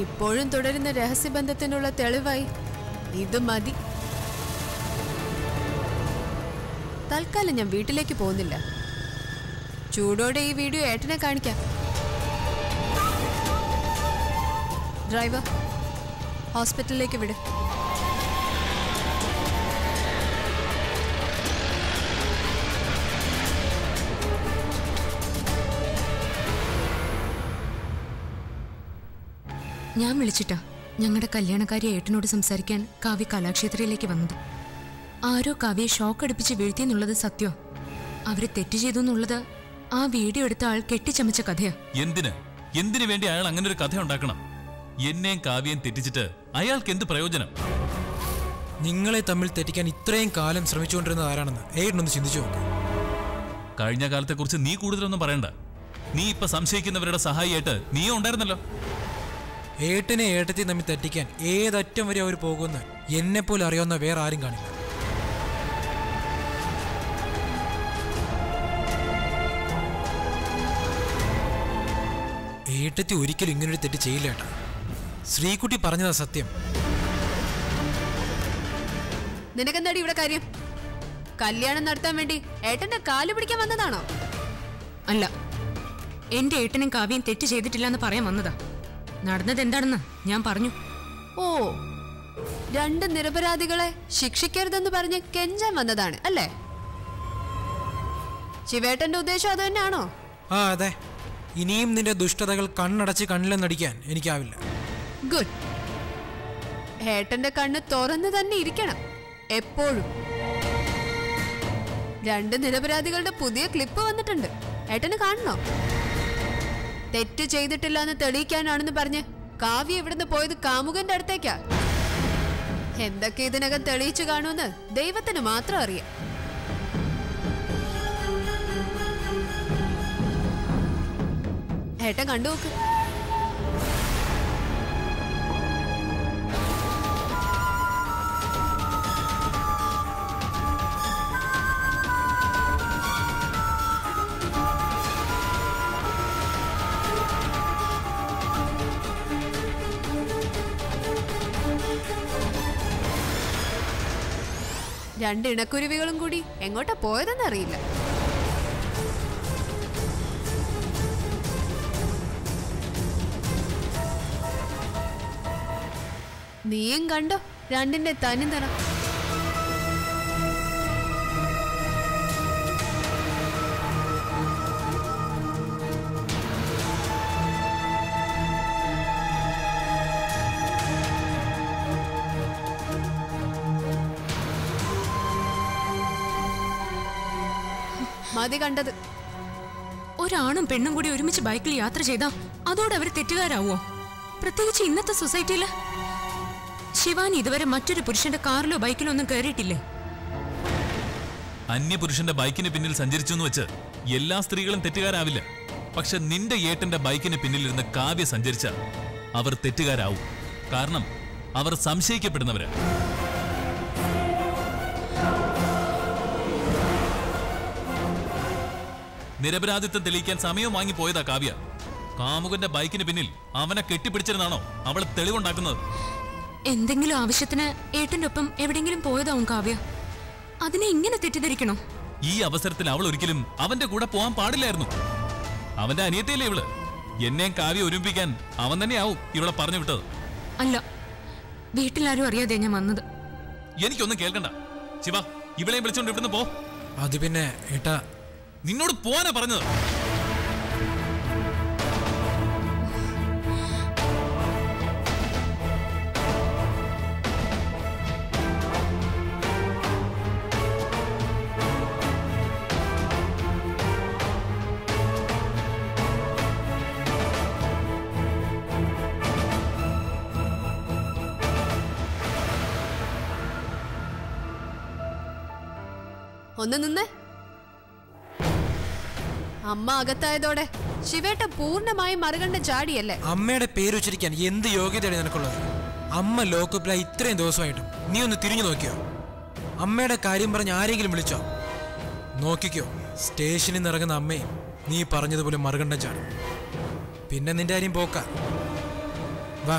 ഇപ്പോഴും തുടരുന്ന രഹസ്യബന്ധത്തിനുള്ള തെളിവായി ഇത് മതി തൽക്കാലം ഞാൻ വീട്ടിലേക്ക് പോകുന്നില്ല ചൂടോടെ ഈ വീഡിയോ ഏട്ടനെ കാണിക്കാം ഡ്രൈവർ ഹോസ്പിറ്റലിലേക്ക് വിട് ഞാൻ വിളിച്ചിട്ടാ ഞങ്ങളുടെ കല്യാണക്കാരി ഏട്ടനോട് സംസാരിക്കാൻ കാവ്യ കലാക്ഷേത്രയിലേക്ക് വന്നത് ആരോ കാവ്യെ ഷോക്ക് അടുപ്പിച്ച് വീഴ്ത്തിയെന്നുള്ളത് സത്യം അവര് തെറ്റ് ചെയ്തു എന്നുള്ളത് ആ വീഡിയോ എടുത്ത ആൾ കെട്ടിച്ചമച്ച കഥയാ എന്തിന് എന്തിനു വേണ്ടി അയാൾ അങ്ങനെ ഒരു കഥ ഉണ്ടാക്കണം എന്നെയും കാവ്യം തെറ്റിച്ചിട്ട് അയാൾക്ക് എന്ത് പ്രയോജനം നിങ്ങളെ തമ്മിൽ തെറ്റിക്കാൻ ഇത്രയും കാലം ശ്രമിച്ചുകൊണ്ടിരുന്നത് ആരാണെന്ന് ഏട്ടനൊന്ന് ചിന്തിച്ചു നോക്ക് കഴിഞ്ഞ കാലത്തെക്കുറിച്ച് നീ കൂടുതലൊന്നും പറയണ്ട നീ ഇപ്പൊ സംശയിക്കുന്നവരുടെ സഹായിയായിട്ട് നീയും ഉണ്ടായിരുന്നല്ലോ ഏട്ടനെ ഏട്ടത്തെ തമ്മിൽ തെറ്റിക്കാൻ ഏതറ്റം വരെ അവർ പോകുമെന്ന് എന്നെപ്പോലെ അറിയാവുന്ന വേറെ ആരും കാണില്ല ഏട്ടത്തി ഒരിക്കലും ഇങ്ങനൊരു തെറ്റ് ചെയ്യില്ല ഏട്ടാ ശ്രീകുട്ടി പറഞ്ഞതാ സത്യം നിനക്കെന്താടി ഇവിടെ കാര്യം കല്യാണം നടത്താൻ വേണ്ടി ഏട്ടന്റെ കാല് പിടിക്കാൻ വന്നതാണോ അല്ല എന്റെ ഏട്ടനും കാവ്യം തെറ്റ് ചെയ്തിട്ടില്ല എന്ന് പറയാൻ വന്നതാ നടന്നത് എന്താണെന്ന് ഞാൻ പറഞ്ഞു ഓ രണ്ട് നിരപരാധികളെ ശിക്ഷിക്കരുതെന്ന് പറഞ്ഞ് കെഞ്ചാൻ വന്നതാണ് അല്ലേ ശിവേട്ടന്റെ ഉദ്ദേശം അത് തന്നെയാണോ ആ അതെ ഇനിയും നിന്റെ ദുഷ്ടതകൾ കണ്ണടച്ച് കണ്ണിലെന്നടിക്കാൻ എനിക്കാവില്ല ഗുഡ് ഏട്ടന്റെ കണ്ണ് തുറന്നു തന്നെ ഇരിക്കണം എപ്പോഴും രണ്ട് നിരപരാധികളുടെ പുതിയ ക്ലിപ്പ് വന്നിട്ടുണ്ട് ഏട്ടന് കാണണോ തെറ്റ് ചെയ്തിട്ടില്ല എന്ന് തെളിയിക്കാനാണെന്ന് പറഞ്ഞ് കാവ്യ ഇവിടുന്ന് പോയത് കാമുകന്റെ അടുത്തേക്കാ എന്തൊക്കെ ഇതിനകം തെളിയിച്ചു കാണുമെന്ന് ദൈവത്തിന് മാത്രം അറിയാം ഏട്ടൻ കണ്ടു നോക്ക് രണ്ട് ഇണക്കുരുവികളും കൂടി എങ്ങോട്ടാ പോയതെന്ന് അറിയില്ല നീയും കണ്ടോ രണ്ടിന്റെ തനി നിറം മതി കണ്ടത് ഒരാണും പെണ്ണും കൂടി ഒരുമിച്ച് ബൈക്കിൽ യാത്ര ചെയ്താ അതോടെ അവർ തെറ്റുകാരാവോ പ്രത്യേകിച്ച് ഇന്നത്തെ സൊസൈറ്റിയില് ശിവാനി ഇതുവരെ മറ്റൊരു പുരുഷന്റെ കാറിലോ ബൈക്കിലോ ഒന്നും കയറിയിട്ടില്ലേ അന്യപുരുഷന്റെ ബൈക്കിന് പിന്നിൽ സഞ്ചരിച്ചു എന്ന് വെച്ച് എല്ലാ സ്ത്രീകളും തെറ്റുകാരാവില്ല പക്ഷെ നിന്റെ ഏട്ടന്റെ ബൈക്കിന് പിന്നിലിരുന്ന് കാവ്യ സഞ്ചരിച്ച അവർ തെറ്റുകാരാവും കാരണം അവർ സംശയിക്കപ്പെടുന്നവര് നിരപരാധിത്വം തെളിയിക്കാൻ സമയം വാങ്ങി പോയതാ കാവ്യ കാമുകന്റെ ബൈക്കിന് പിന്നിൽ അവനെ കെട്ടിപ്പിടിച്ചിരുന്നാണോ അവൾ തെളിവുണ്ടാക്കുന്നത് എന്തെങ്കിലും ആവശ്യത്തിന് ഏട്ടന്റെ ഒപ്പം എവിടെയെങ്കിലും പോയതാവും കാവ്യ അതിനെ ഇങ്ങനെ തെറ്റിദ്ധരിക്കണോ ഈ അവസരത്തിൽ അവൾ ഒരിക്കലും അവന്റെ കൂടെ പോകാൻ പാടില്ലായിരുന്നു അവന്റെ അനിയത്തിയല്ലേ ഇവള് എന്നെയും കാവ്യ ഒരുമിപ്പിക്കാൻ അവൻ തന്നെയാവും ഇവളെ പറഞ്ഞു വിട്ടത് അല്ല വീട്ടിലാരും അറിയാതെ ഞാൻ വന്നത് എനിക്കൊന്നും കേൾക്കണ്ട ശിവ ഇവളെയും വിളിച്ചോണ്ട് ഇവിടുന്ന് പോ അത് പിന്നെ ഏട്ടാ നിന്നോട് പോവാനാ പറഞ്ഞത് ഒന്ന് നിന്നേ അമ്മ അകത്തായതോടെ ശിവേട്ട പൂർണ്ണമായും മറുകണ്ട ചാടിയല്ലേ അമ്മയുടെ പേര് ഉച്ചരിക്കാൻ എന്ത് യോഗ്യതയാണ് നിനക്കുള്ളത് അമ്മ ലോക്കപ്പിലായി ഇത്രയും ദിവസമായിട്ടും നീ ഒന്ന് തിരിഞ്ഞു നോക്കിയോ അമ്മയുടെ കാര്യം പറഞ്ഞ് ആരെങ്കിലും വിളിച്ചോ നോക്കിക്കോ സ്റ്റേഷനിൽ നിന്ന് ഇറങ്ങുന്ന അമ്മയും നീ പറഞ്ഞതുപോലെ മറുകണ്ഠം ചാടും പിന്നെ നിന്റെ കാര്യം പോക്ക വാ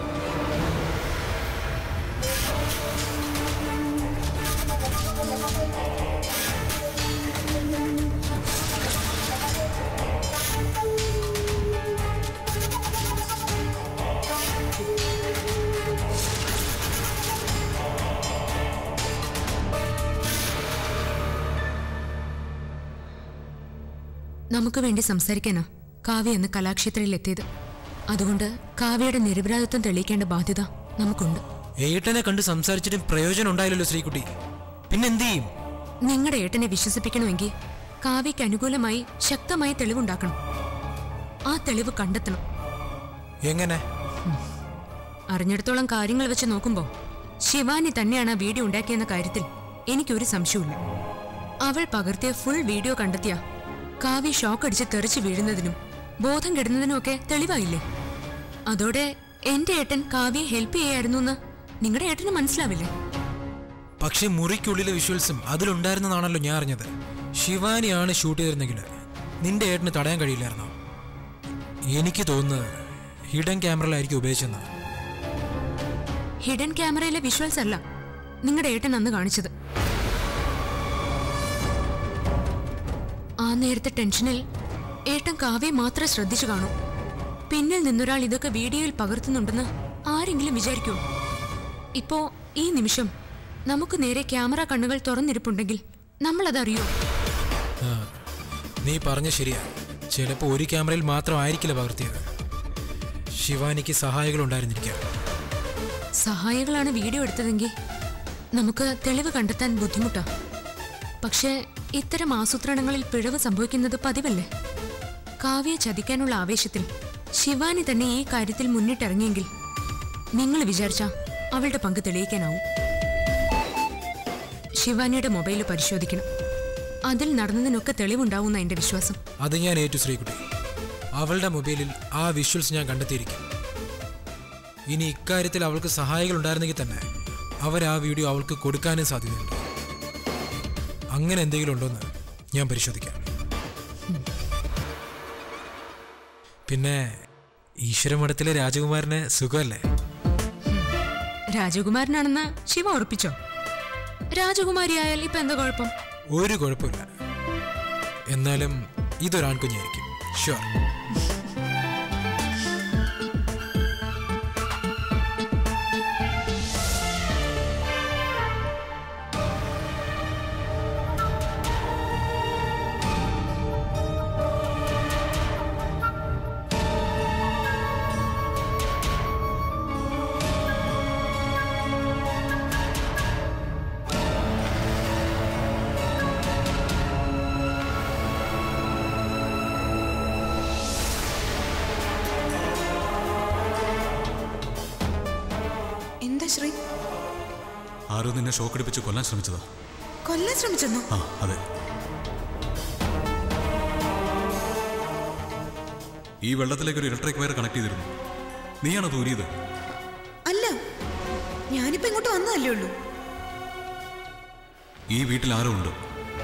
നമുക്ക് വേണ്ടി സംസാരിക്കാനാ കാവ്യ എന്ന് കലാക്ഷേത്രയിൽ എത്തിയത് അതുകൊണ്ട് കാവ്യയുടെ നിരപരാധിത്വം തെളിയിക്കേണ്ട ബാധ്യത നമുക്കുണ്ട് ഏട്ടനെ കണ്ട് സംസാരിച്ചിട്ടും പ്രയോജനം ഉണ്ടായില്ലല്ലോ ശ്രീകുട്ടി പിന്നെന്ത് ചെയ്യും നിങ്ങളുടെ ഏട്ടനെ വിശ്വസിപ്പിക്കണമെങ്കിൽ കാവ്യയ്ക്ക് അനുകൂലമായി ശക്തമായ തെളിവുണ്ടാക്കണം ആ തെളിവ് കണ്ടെത്തണം എങ്ങനെ അറിഞ്ഞിടത്തോളം കാര്യങ്ങൾ വെച്ച് നോക്കുമ്പോൾ ശിവാനി തന്നെയാണ് ആ വീഡിയോ ഉണ്ടാക്കിയെന്ന കാര്യത്തിൽ എനിക്കൊരു സംശയവുമില്ല അവൾ പകർത്തിയ ഫുൾ വീഡിയോ കണ്ടെത്തിയ കാവ്യ ഷോക്ക് അടിച്ച് തെറിച്ച് വീഴുന്നതിനും ബോധം കെടുന്നതിനും ഒക്കെ തെളിവായില്ലേ അതോടെ എന്റെ ഏട്ടൻ കാവ്യയെ ഹെൽപ്പ് ചെയ്യായിരുന്നു എന്ന് നിങ്ങളുടെ ഏട്ടന് മനസ്സിലാവില്ലേ പക്ഷെ മുറിക്കുള്ളിലെ വിഷ്വൽസും അതിലുണ്ടായിരുന്നതാണല്ലോ ഞാൻ അറിഞ്ഞത് ശിവാനിയാണ് ഷൂട്ട് ചെയ്തിരുന്നെങ്കിൽ നിന്റെ ഏട്ടന് തടയാൻ കഴിയില്ലായിരുന്നോ എനിക്ക് തോന്നുന്നത് ഹിഡൻ ക്യാമറയിലായിരിക്കും ഉപയോഗിച്ചെന്ന് ഹിഡൻ ക്യാമറയിലെ വിഷ്വൽസ് അല്ല നിങ്ങളുടെ ഏട്ടൻ അന്ന് കാണിച്ചത് ആ നേരത്തെ ടെൻഷനിൽ ഏട്ടൻ കാവ്യെ മാത്രം ശ്രദ്ധിച്ചു കാണൂ പിന്നിൽ നിന്നൊരാൾ ഇതൊക്കെ വീഡിയോയിൽ പകർത്തുന്നുണ്ടെന്ന് ആരെങ്കിലും വിചാരിക്കൂ ഇപ്പോ ഈ നിമിഷം നമുക്ക് നേരെ ക്യാമറ കണ്ണുകൾ തുറന്നിരിപ്പുണ്ടെങ്കിൽ നമ്മളതറിയോ ആ, നീ പറഞ്ഞ ശരിയാ ചിലപ്പോൾ ഒരു ക്യാമറയിൽ മാത്രമായിരിക്കില്ല പകർത്തിയത് ശിവാനിക്ക് സഹായികൾ ഉണ്ടായിരുന്നിരിക്കാം സഹായികളാണ് വീഡിയോ എടുത്തതെങ്കിൽ നമുക്ക് തെളിവ് കണ്ടെത്താൻ ബുദ്ധിമുട്ടാ പക്ഷേ ഇത്തരം ആസൂത്രണങ്ങളിൽ പിഴവ് സംഭവിക്കുന്നത് പതിവല്ലേ കാവ്യെ ചതിക്കാനുള്ള ആവേശത്തിൽ ശിവാനി തന്നെ ഈ കാര്യത്തിൽ മുന്നിട്ടിറങ്ങിയെങ്കിൽ നിങ്ങൾ വിചാരിച്ച അവളുടെ പങ്ക് തെളിയിക്കാനാവും ശിവാനിയുടെ മൊബൈൽ പരിശോധിക്കണം അതിൽ നടന്നതിനൊക്കെ തെളിവുണ്ടാവുന്ന എന്റെ വിശ്വാസം അത് ഞാൻ ഏറ്റു ശ്രീകുട്ടി അവളുടെ മൊബൈലിൽ ആ വിഷ്വൽസ് ഞാൻ കണ്ടെത്തിയിരിക്കും ഇനി ഇക്കാര്യത്തിൽ അവൾക്ക് സഹായികൾ ഉണ്ടായിരുന്നെങ്കിൽ തന്നെ അവർ ആ വീഡിയോ അവൾക്ക് കൊടുക്കാനും സാധ്യതയുണ്ട് അങ്ങനെ എന്തെങ്കിലും ഉണ്ടോന്ന് ഞാൻ പരിശോധിക്കാം പിന്നെ ഈശ്വരമഠത്തിലെ രാജകുമാരന് സുഖമല്ലേ രാജകുമാരനാണെന്ന് ശിവ ഉറപ്പിച്ചോ രാജകുമാരിയായാൽ ഇപ്പൊ എന്താ കുഴപ്പം ഒരു കുഴപ്പമില്ല എന്നാലും ഇതൊരാൺകുഞ്ഞായിരിക്കും ഷുവർ എന്താ ശ്രീ ആരോ നിന്നെ ഷോക്കടിപ്പിച്ച് കൊല്ലാൻ ശ്രമിച്ചതാ കൊല്ലാൻ ശ്രമിച്ചെന്നോ ആ അതെ ഈ വെള്ളത്തിലേക്ക് ഒരു ഇലക്ട്രിക് വയർ കണക്ട് ചെയ്തിരുന്നു നീയാണോ തൂരിയത് അല്ല ഞാനിപ്പോ ഇങ്ങോട്ട് വന്നതല്ലേ ഉള്ളൂ ഈ വീട്ടിൽ ആരോ ഉണ്ട്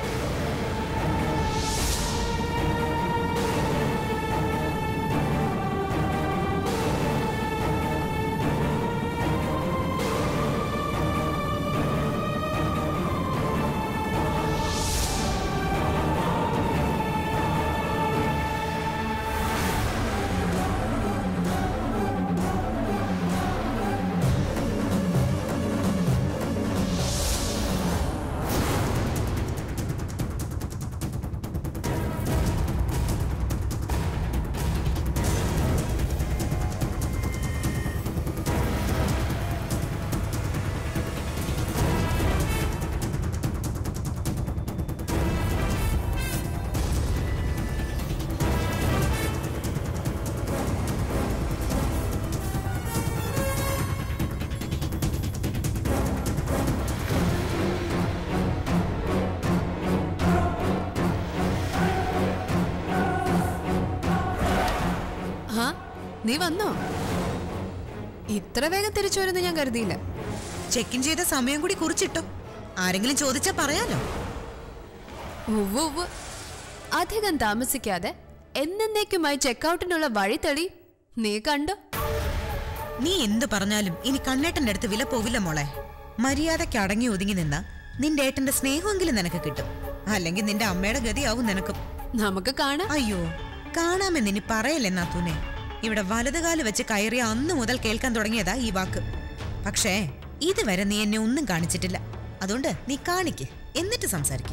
ആ നീ വന്നോ ഇത്ര വേഗം തിരിച്ചു വരുമെന്ന് ഞാൻ കരുതിയില്ല ചെക്ക് ഇൻ ചെയ്ത സമയം കൂടി കുറിച്ചിട്ടോ ആരെങ്കിലും ചോദിച്ചാ പറയാലോ ഉവ്വ് ഉവ്വ് അധികം താമസിക്കാതെ എന്നേക്കുമായി ചെക്കൗട്ടിനുള്ള വഴി തെളി നീ കണ്ടോ നീ എന്തു പറഞ്ഞാലും ഇനി കണ്ണേട്ടന്റെ അടുത്ത് വില പോവില്ല മോളെ മര്യാദയ്ക്ക് അടങ്ങി ഒതുങ്ങി നിന്ന നിന്റെ ഏട്ടന്റെ സ്നേഹമെങ്കിലും നിനക്ക് കിട്ടും അല്ലെങ്കിൽ നിന്റെ അമ്മയുടെ ഗതിയാവും നിനക്കും നമുക്ക് കാണാം അയ്യോ കാണാമെന്ന് ഇനി പറയല്ലേ നാത്തൂനെ ഇവിടെ വലതുകാല് വെച്ച് കയറിയ അന്ന് മുതൽ കേൾക്കാൻ തുടങ്ങിയതാ ഈ വാക്ക് പക്ഷേ ഇതുവരെ നീ എന്നെ ഒന്നും കാണിച്ചിട്ടില്ല അതുകൊണ്ട് നീ കാണിക്ക് എന്നിട്ട് സംസാരിക്ക്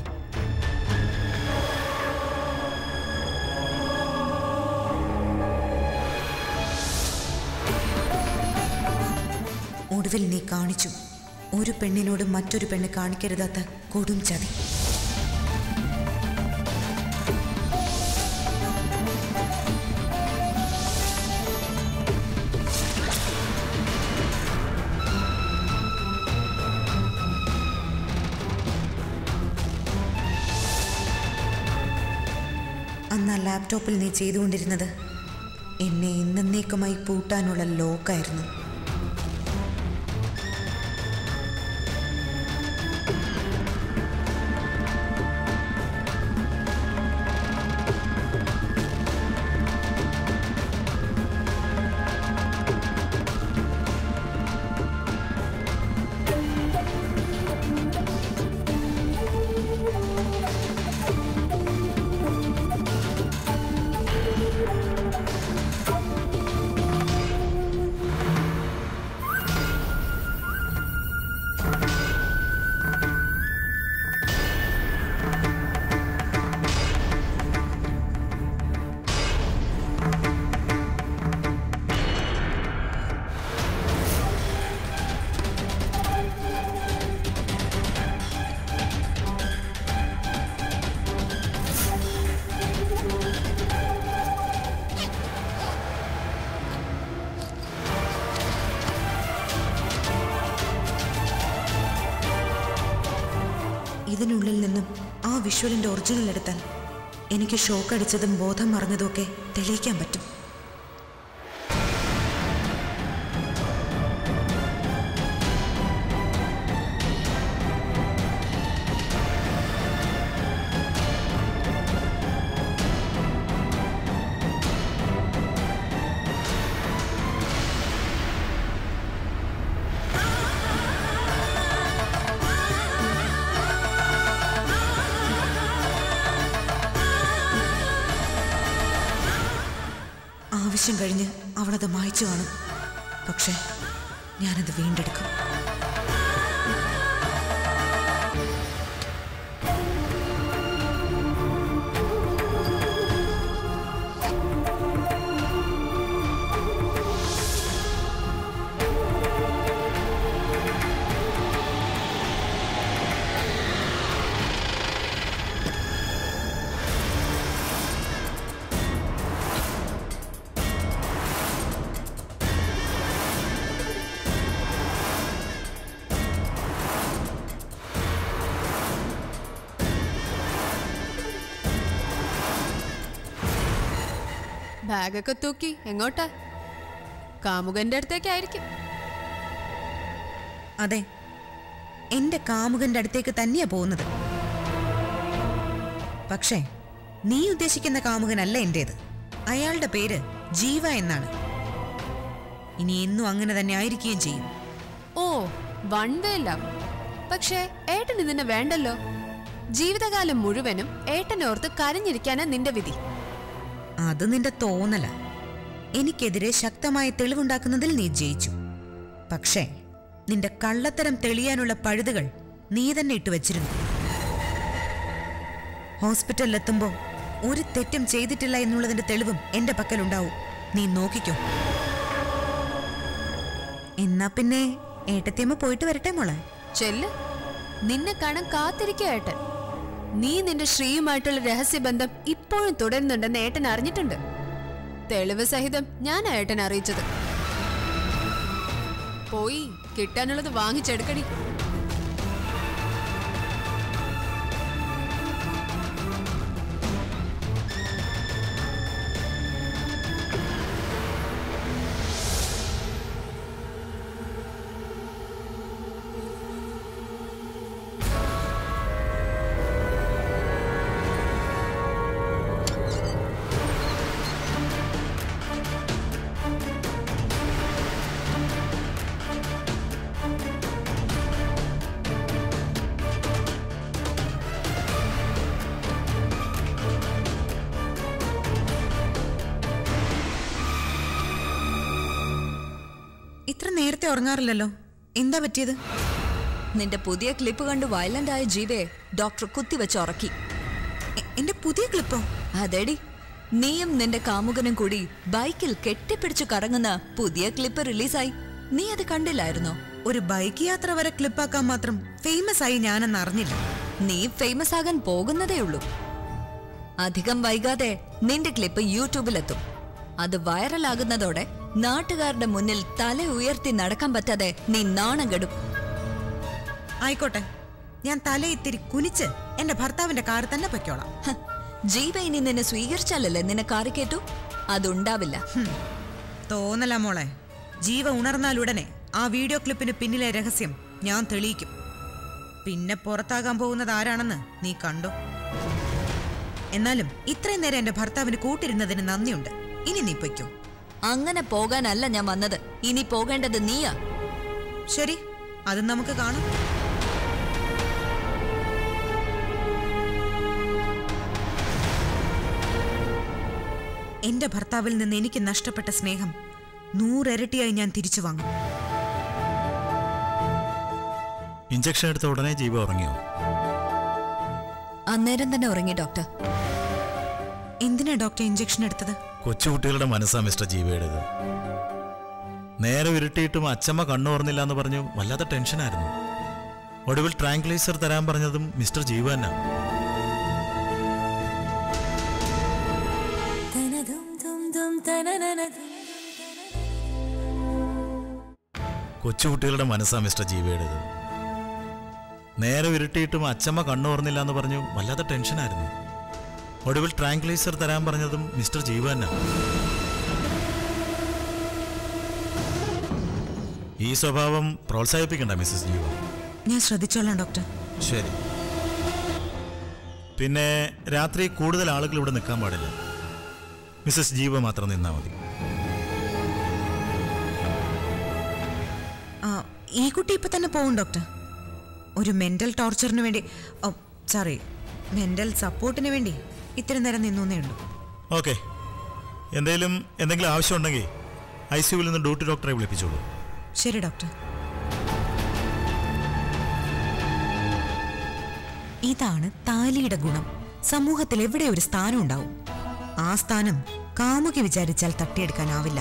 ഒടുവിൽ നീ കാണിച്ചു ഒരു പെണ്ണിനോട് മറ്റൊരു പെണ്ണ് കാണിക്കരുതാത്ത കൊടും ചതി അന്ന് ആ ലാപ്ടോപ്പിൽ നീ ചെയ്തുകൊണ്ടിരുന്നത് എന്നെ എന്നേക്കുമായി പൂട്ടാനുള്ള ലോക്കായിരുന്നു ഇതിനുള്ളിൽ നിന്നും ആ വിഷ്വലിന്റെ ഒറിജിനൽ എടുത്താൽ എനിക്ക് ഷോക്ക് അടിച്ചതും ബോധം മറന്നതും ഒക്കെ തെളിയിക്കാൻ പറ്റും ആവശ്യം കഴിഞ്ഞ് അവളത് മായ്ച്ചു കാണും പക്ഷേ ഞാനത് വീണ്ടെടുക്കും ബാഗൊക്കെ തൂക്കി എങ്ങോട്ടാ കാമുകന്റെ അടുത്തേക്കായിരിക്കും അതെ എന്റെ കാമുകന്റെ അടുത്തേക്ക് തന്നെയാ പോകുന്നത് പക്ഷേ നീ ഉദ്ദേശിക്കുന്ന കാമുകനല്ല എന്റേത് അയാളുടെ പേര് ജീവ എന്നാണ് ഇനി എന്നും അങ്ങനെ തന്നെ ആയിരിക്കുകയും ചെയ്യും ഓ വൺ വേ ലവ് പക്ഷേ ഏട്ടൻ ഇതിനെ വേണ്ടല്ലോ ജീവിതകാലം മുഴുവനും ഏട്ടനോർത്ത് കരഞ്ഞിരിക്കാനാ നിന്റെ വിധി അത് നിന്റെ തോന്നല എനിക്കെതിരെ ശക്തമായ തെളിവുണ്ടാക്കുന്നതിൽ നീ ജയിച്ചു പക്ഷേ നിന്റെ കള്ളത്തരം തെളിയാനുള്ള പഴുതുകൾ നീ തന്നെ ഇട്ടു വച്ചിരുന്നു ഹോസ്പിറ്റലിലെത്തുമ്പോ ഒരു തെറ്റും ചെയ്തിട്ടില്ല എന്നുള്ളതിന്റെ തെളിവും എന്റെ പക്കലുണ്ടാവും നീ നോക്കിക്കോ എന്നാ പിന്നെ ഏട്ടത്തിയമ്മ പോയിട്ട് വരട്ടെ മോളെ ചെല്ല് നിന്നെ കാണാൻ കാത്തിരിക്കുക ഏട്ടൻ നീ നിന്റെ ശ്രീയുമായിട്ടുള്ള രഹസ്യബന്ധം ഇപ്പോഴും തുടരുന്നുണ്ടെന്ന് ഏട്ടൻ അറിഞ്ഞിട്ടുണ്ട് തെളിവ് സഹിതം ഞാൻ ഏട്ടൻ അറിയിച്ചത് പോയി കിട്ടാനുള്ളത് വാങ്ങിച്ചെടുക്കടി ഇത്ര നേരത്തെ ഉറങ്ങാറില്ലല്ലോ എന്താ പറ്റിയത് നിന്റെ പുതിയ ക്ലിപ്പ് കണ്ട് വയലന്റ് ആയ ജീവയെ ഡോക്ടർ കുത്തിവെച്ച് ഉറക്കി എ- എന്റെ പുതിയ ക്ലിപ്പോ അതെടി നീയും നിന്റെ കാമുകനും കൂടി ബൈക്കിൽ കെട്ടിപ്പിടിച്ചു കറങ്ങുന്ന പുതിയ ക്ലിപ്പ് റിലീസായി നീ അത് കണ്ടില്ലായിരുന്നോ ഒരു ബൈക്ക് യാത്ര വരെ ക്ലിപ്പാക്കാൻ മാത്രം ഫേമസ് ആയി ഞാനെന്ന് അറിഞ്ഞില്ല നീ ഫേമസ് ആകാൻ പോകുന്നതേ ഉള്ളൂ അധികം വൈകാതെ നിന്റെ ക്ലിപ്പ് യൂട്യൂബിലെത്തും അത് വൈറലാകുന്നതോടെ നാട്ടുകാരുടെ മുന്നിൽ തല ഉയർത്തി നടക്കാൻ പറ്റാതെ നീ നാണം കെടും ആയിക്കോട്ടെ ഞാൻ തല ഇത്തിരി കുനിച്ച് എന്റെ ഭർത്താവിന്റെ കാർ തന്നെ പൊയ്ക്കോളാം ഹ, ജീവ ഇനി നിന്നെ സ്വീകരിച്ചാലല്ലേ നിന്നെ കാറി കേട്ടു അതുണ്ടാവില്ല ഹും. തോന്നല മോളെ ജീവ ഉണർന്നാലുടനെ ആ വീഡിയോ ക്ലിപ്പിന് പിന്നിലെ രഹസ്യം ഞാൻ തെളിയിക്കും പിന്നെ പുറത്താകാൻ പോകുന്നത് ആരാണെന്ന് നീ കണ്ടോ എന്നാലും ഇത്രയും നേരം എന്റെ ഭർത്താവിന് കൂട്ടിരുന്നതിന് നന്ദിയുണ്ട് ഇനി നീ പൊയ്ക്കോ അങ്ങനെ പോകാനല്ല ഞാൻ വന്നത് ഇനി പോകേണ്ടത് നീയാ ശരി അത് നമുക്ക് കാണാം എന്റെ ഭർത്താവിൽ നിന്ന് എനിക്ക് നഷ്ടപ്പെട്ട സ്നേഹം നൂറിരട്ടിയായി ഞാൻ തിരിച്ചു വാങ്ങും ഇഞ്ചക്ഷൻ എടുത്ത ഉടനെ ജീവ ഉറങ്ങിയോ അന്നേരം തന്നെ ഉറങ്ങി ഡോക്ടർ എന്തിനാ ഡോക്ടർ ഇഞ്ചക്ഷൻ എടുത്തത് കൊച്ചുകുട്ടികളുടെ മനസ്സാ മിസ്റ്റർ ജീവയുടേത് നേരെ ഉരുട്ടിയിട്ടും അച്ചമ്മ കണ്ണു തുറന്നില്ല എന്ന് പറഞ്ഞു വല്ലാത്ത ടെൻഷനായിരുന്നു ഒടുവിൽ ട്രാങ്ക്ലൈസർ തരാൻ പറഞ്ഞതും മിസ്റ്റർ ജീവ തന്നെ കൊച്ചുകുട്ടികളുടെ മനസ്സാ മിസ്റ്റർ ജീവയുടേത് നേരെ ഉരുട്ടിയിട്ടും അച്ചമ്മ കണ്ണു തുറന്നില്ല എന്ന് പറഞ്ഞു വല്ലാത്ത ടെൻഷനായിരുന്നു ഒടുവിൽ ട്രാങ്ക്ലൈസർ തരാൻ പറഞ്ഞതും മിസ്റ്റർ ജീവ തന്നെ ഈ സ്വഭാവം പ്രോത്സാഹിപ്പിക്കണ്ട മിസ്സസ് ജീവ ഞാൻ ശ്രദ്ധിച്ചോളാം ഡോക്ടർ ശരി പിന്നെ രാത്രി കൂടുതൽ ആളുകൾ ഇവിടെ നിൽക്കാൻ പാടില്ല മിസ്സസ് ജീവ മാത്രം നിന്നാൽ മതി ആ, ഈ കുട്ടി ഇപ്പൊ തന്നെ പോകും ഡോക്ടർ ഒരു മെന്റൽ ടോർച്ചറിന് വേണ്ടി സോറി മെന്റൽ സപ്പോർട്ടിന് വേണ്ടി ഇത്ര നേരം നിന്നേ ഉള്ളൂ ഓക്കെ എന്തെങ്കിലും എന്തെങ്കിലും ആവശ്യമുണ്ടെങ്കിൽ ഐ സിയുവിൽ നിന്ന് ഡ്യൂട്ടി ഡോക്ടറെ വിളിപ്പിച്ചോളൂ ശരി ഡോക്ടർ ഇതാണ് താലിയുടെ ഗുണം സമൂഹത്തിൽ എവിടെ ഒരു സ്ഥാനം ഉണ്ടാവും ആ സ്ഥാനം കാമുകി വിചാരിച്ചാൽ തട്ടിയെടുക്കാനാവില്ല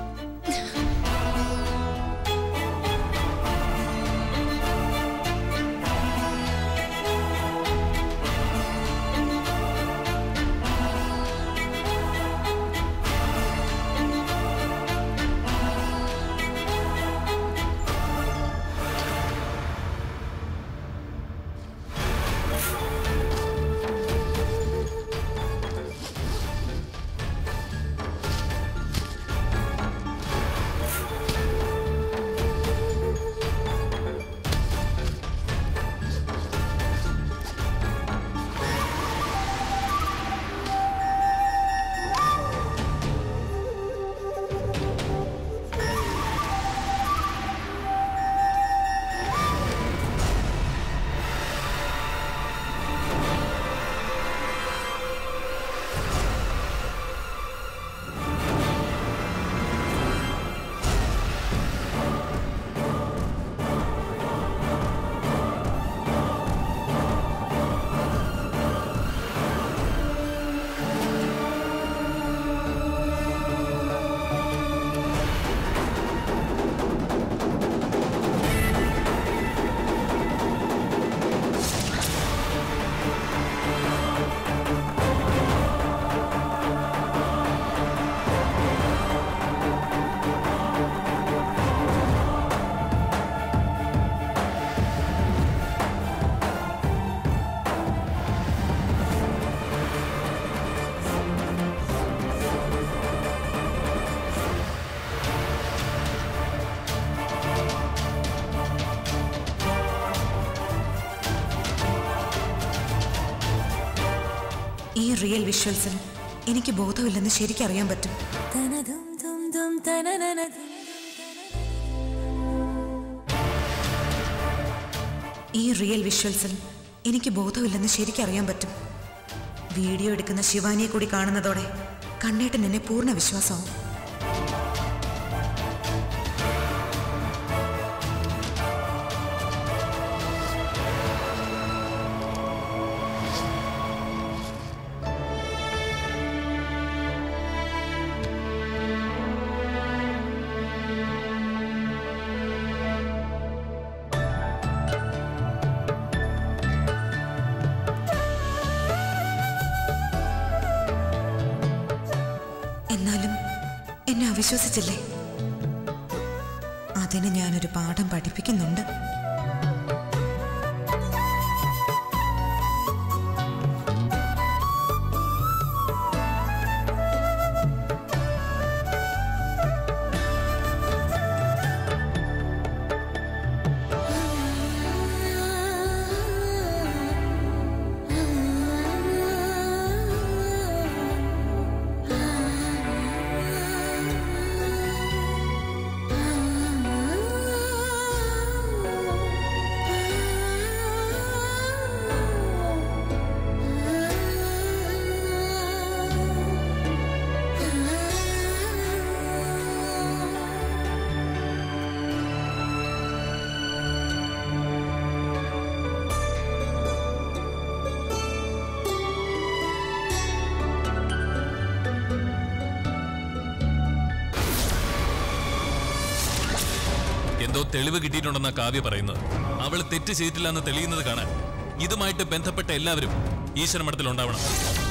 ഈ റിയൽ വിഷ്വൽസിൽ എനിക്ക് ബോധമില്ലെന്ന് ശരിക്കറിയാൻ പറ്റും ഈ റിയൽ വിഷ്വൽസിൽ എനിക്ക് ബോധമില്ലെന്ന് ശരിക്കറിയാൻ പറ്റും വീഡിയോ എടുക്കുന്ന ശിവാനിയെ കൂടി കാണുന്നതോടെ കണ്ണേട്ടൻ എന്നെ പൂർണ്ണ വിശ്വാസമാവും എന്നാലും എന്നെ അവിശ്വസിച്ചില്ലേ അതിന് ഞാനൊരു പാഠം പഠിപ്പിക്കുന്നുണ്ട് എന്തോ തെളിവ് കിട്ടിയിട്ടുണ്ടെന്ന കാവ്യ പറയുന്നത് അവൾ തെറ്റ് ചെയ്തിട്ടില്ല എന്ന് തെളിയുന്നത് കാണാൻ ഇതുമായിട്ട് ബന്ധപ്പെട്ട എല്ലാവരും ഈശ്വര മഠത്തിൽ ഉണ്ടാവണം